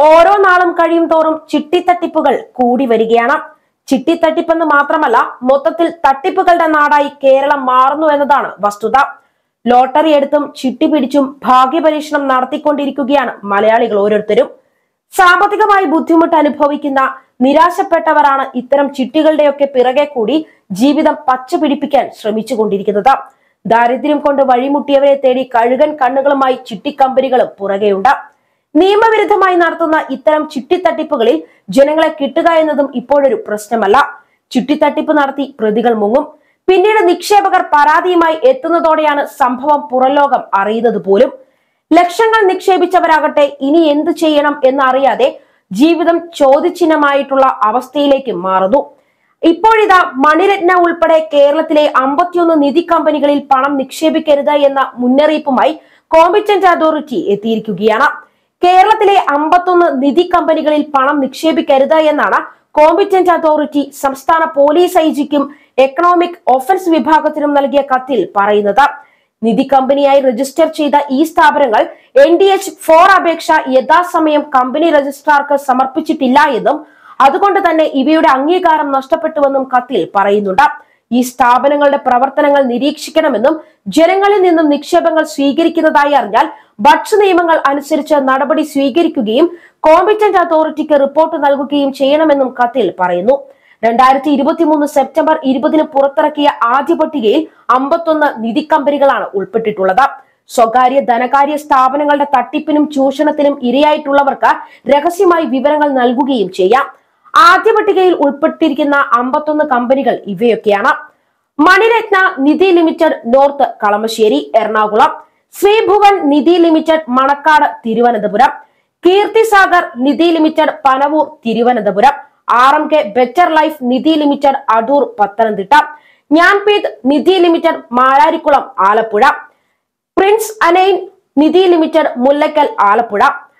ഓരോ നാളും കഴിയും തോറും ചിട്ടിത്തട്ടിപ്പുകൾ കൂടി വരികയാണ് ചിട്ടിത്തട്ടിപ്പെന്ന് മാത്രമല്ല മൊത്തത്തിൽ തട്ടിപ്പുകളുടെ നാടായി കേരളം മാറുന്നു എന്നതാണ് വസ്തുത ലോട്ടറി എടുത്തും ചിട്ടി പിടിച്ചും ഭാഗ്യപരീക്ഷണം നടത്തിക്കൊണ്ടിരിക്കുകയാണ് മലയാളികൾ ഓരോരുത്തരും സാമ്പത്തികമായി ബുദ്ധിമുട്ട് അനുഭവിക്കുന്ന നിരാശപ്പെട്ടവരാണ് ഇത്തരം ചിട്ടികളുടെയൊക്കെ പിറകെ കൂടി ജീവിതം പച്ച പിടിപ്പിക്കാൻ ശ്രമിച്ചുകൊണ്ടിരിക്കുന്നത് ദാരിദ്ര്യം കൊണ്ട് വഴിമുട്ടിയവരെ തേടി കഴുകൻ കണ്ണുകളുമായി ചിട്ടിക്കമ്പനികളും പുറകെയുണ്ട് നിയമവിരുദ്ധമായി നടത്തുന്ന ഇത്തരം ചിട്ടിത്തട്ടിപ്പുകളിൽ ജനങ്ങളെ കിട്ടുക എന്നതും ഇപ്പോഴൊരു പ്രശ്നമല്ല ചിട്ടിത്തട്ടിപ്പ് നടത്തി പ്രതികൾ മുങ്ങും പിന്നീട് നിക്ഷേപകർ പരാതിയുമായി എത്തുന്നതോടെയാണ് സംഭവം പുറംലോകം അറിയുന്നത് പോലും ലക്ഷങ്ങൾ നിക്ഷേപിച്ചവരാകട്ടെ ഇനി എന്തു ചെയ്യണം എന്നറിയാതെ ജീവിതം ചോദ്യചിഹ്നമായിട്ടുള്ള അവസ്ഥയിലേക്ക് മാറുന്നു ഇപ്പോഴിതാ മണിരത്ന ഉൾപ്പെടെ കേരളത്തിലെ അമ്പത്തിയൊന്ന് നിധി കമ്പനികളിൽ പണം നിക്ഷേപിക്കരുത് എന്ന മുന്നറിയിപ്പുമായി കോമ്പിറ്റന്റ് അതോറിറ്റി എത്തിയിരിക്കുകയാണ് കേരളത്തിലെ അമ്പത്തൊന്ന് നിധി കമ്പനികളിൽ പണം നിക്ഷേപിക്കരുത് എന്നാണ് കോമ്പിറ്റന്റ് അതോറിറ്റി സംസ്ഥാന പോലീസ് ഐ ജിക്കും എക്കണോമിക് ഒഫൻസ് വിഭാഗത്തിനും നൽകിയ കത്തിൽ പറയുന്നത് നിധി കമ്പനിയായി രജിസ്റ്റർ ചെയ്ത ഈ സ്ഥാപനങ്ങൾ എൻ ഡി എച്ച് ഫോർ അപേക്ഷ യഥാസമയം കമ്പനി രജിസ്ട്രാർക്ക് സമർപ്പിച്ചിട്ടില്ല എന്നും അതുകൊണ്ട് തന്നെ ഇവയുടെ അംഗീകാരം നഷ്ടപ്പെട്ടുവെന്നും കത്തിൽ പറയുന്നുണ്ട് ഈ സ്ഥാപനങ്ങളുടെ പ്രവർത്തനങ്ങൾ നിരീക്ഷിക്കണമെന്നും ജനങ്ങളിൽ നിന്നും നിക്ഷേപങ്ങൾ സ്വീകരിക്കുന്നതായി അറിഞ്ഞാൽ ഭക്ഷ്യ നിയമങ്ങൾ അനുസരിച്ച് നടപടി സ്വീകരിക്കുകയും കോമ്പിറ്റന്റ് അതോറിറ്റിക്ക് റിപ്പോർട്ട് നൽകുകയും ചെയ്യണമെന്നും കത്തിൽ പറയുന്നു രണ്ടായിരത്തി ഇരുപത്തിമൂന്ന് സെപ്റ്റംബർ ഇരുപതിന് പുറത്തിറക്കിയ ആദ്യ പട്ടികയിൽ അമ്പത്തൊന്ന് നിധി കമ്പനികളാണ് ഉൾപ്പെട്ടിട്ടുള്ളത് സ്വകാര്യ ധനകാര്യ സ്ഥാപനങ്ങളുടെ തട്ടിപ്പിനും ചൂഷണത്തിനും ഇരയായിട്ടുള്ളവർക്ക് രഹസ്യമായി വിവരങ്ങൾ നൽകുകയും ചെയ്യാം ആദ്യ പട്ടികയിൽ ഉൾപ്പെട്ടിരിക്കുന്ന അമ്പത്തൊന്ന് കമ്പനികൾ ഇവയൊക്കെയാണ് Maniratna Nidhi limited north Kalamassery Ernakulam Sreebhuvan Nidhi limited Manacaud Thiruvananthapuram Keerthisagar Nidhi limited Panavoor Thiruvananthapuram R M K better life Nidhi limited Adoor Pathanamthitta Gyanpeeth Nidhi limited Mararikulam Alappuzha prince അനൈൻ Nidhi limited Mullakkal Alappuzha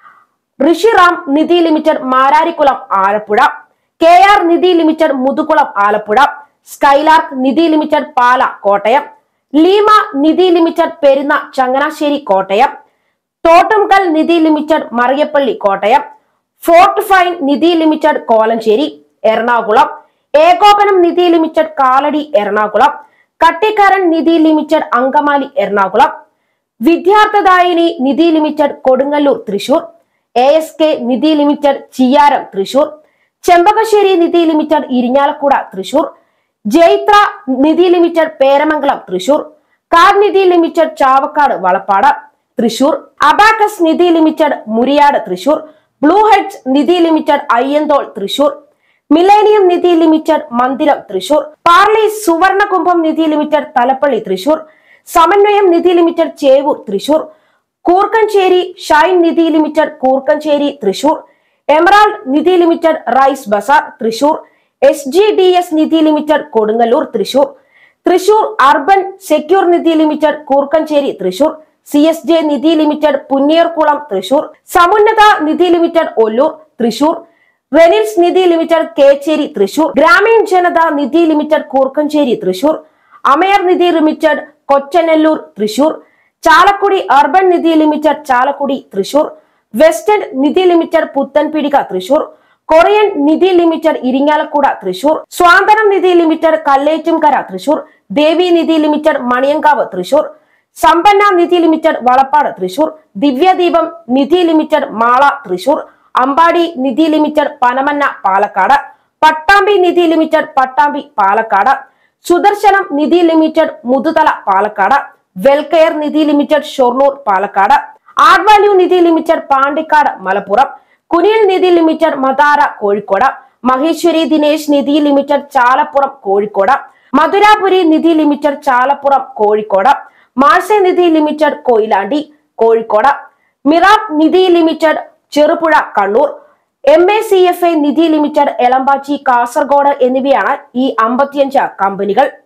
Rishiram Nidhi limited Mararikulam Alappuzha K R Nidhi limited Muthukulam Alappuzha skylark Nidhi limited Pala Kottayam Leema Nidhi limited Perunna Changanassery Kottayam Thottumkal Nidhi limited Mariyappally Kottayam fort fine Nidhi limited Kolenchery Ernakulam Ekopanam Nidhi limited Kalady Ernakulam Kattikkaran Nidhi limited Angamaly Ernakulam Vidyarthadayini Nidhi limited Kodungallur Thrissur A S K Nidhi limited Chiyyaram Thrissur Chembakassery Nidhi limited Irinjalakuda Thrissur Jaithra Nidhi limited Peramangalam Thrissur car Nidhi limited Chavakkad Valappad Thrissur abacus Nidhi limited Muriyad Thrissur blue heads Nidhi limited Ayyanthole Thrissur millennium Nidhi limited Mandiram Thrissur പാർലി Suvarnakumbham Nidhi limited Thalappilly Thrissur Samanwayam Nidhi limited Chevoor Thrissur Koorkkenchery Shine നിധി limited Koorkkenchery Thrissur emerald Nidhi limited rice Bazaar Thrissur S G D S Nidhi limited Kodungallur Thrissur Thrissur urban secure Nidhi limited Koorkkenchery Thrissur C S J Nidhi limited Punnayurkulam Thrissur Samunnatha Nidhi limited Ollur Thrissur Renils Nidhi limited Kecheri Thrissur Grameen Janata Nidhi limited Koorkkenchery Thrissur അമയർ Nidhi limited Kochanellur Thrissur Chalakudy urban Nidhi limited Chalakudy Thrissur western Nidhi limited Puthanpeedika Thrissur Korean Nidhi limited Irinjalakuda Thrissur സ്വാതനം നിധി limited Kallettumkara Thrissur Devi Nidhi limited Maniyankavu Thrissur Sampanna Nidhi limited Valappad Thrissur Divyadeepam Nidhi limited Mala Thrissur Ambadi Nidhi limited Panamanna Palakkad Pattambi Nidhi limited Pattambi Palakkad Sudarshanam Nidhi limited Muthuthala Palakkad welcare Nidhi limited Shoranur Palakkad art value Nidhi limited Pandikkad Malappuram Kunil Nidhi limited Mathara Kozhikode Maheshwari Dinesh Nidhi limited Chalappuram Kozhikode Madhurapuri Nidhi limited Chalappuram Kozhikode മാഴ്സെ Nidhi limited Koyilandy Kozhikode മിറാബ് Nidhi limited Cherupuzha Kannur M A C F A Nidhi limited Elambachi Kasaragod എന്നിവയാണ് ഈ അമ്പത്തിയഞ്ച് കമ്പനികൾ